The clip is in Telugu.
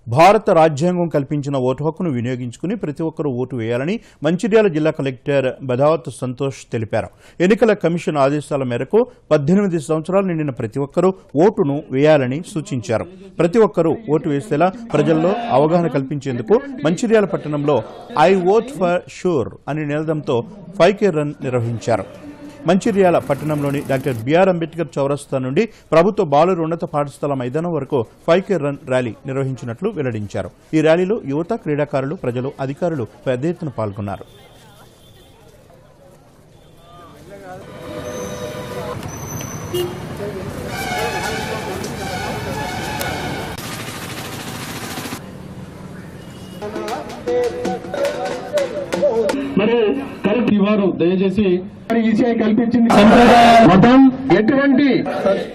భారత రాజ్యాంగం కల్పించిన ఓటు హక్కును వినియోగించుకుని ప్రతి ఒక్కరూ ఓటు వేయాలని మంచిర్యాల జిల్లా కలెక్టర్ బదావత్ సంతోష్ తెలిపారు ఎన్నికల కమిషన్ ఆదేశాల మేరకు పద్దెనిమిది సంవత్సరాలు నిండిన ప్రతి ఒక్కరూ ఓటును వేయాలని సూచించారు ప్రతి ఒక్కరూ ఓటు వేసేలా ప్రజల్లో అవగాహన కల్పించేందుకు మంచిర్యాల పట్టణంలో ఐ ఓట్ ఫర్ షూర్ అనే నినాదంతో ఫైవ్ కే రన్ నిర్వహించారు మంచిర్యాల పట్టణంలోని డాక్టర్ బిఆర్ అంబేద్కర్ చౌరస్తా నుండి ప్రభుత్వ బాలుర ఉన్నత పాఠశాల మైదానం వరకు ఫైవ్ కే రన్ ర్యాలీ నిర్వహించినట్లు వెల్లడించారు ఈ ర్యాలీలో యువత క్రీడాకారులు ప్రజలు అధికారులు పెద్ద ఎత్తున పాల్గొన్నారు మరి కరెక్ట్ ఇవ్వరు దయచేసి మరి ఈసీఐ కల్పించింది సంప్రదాయ మతం ఎటువంటి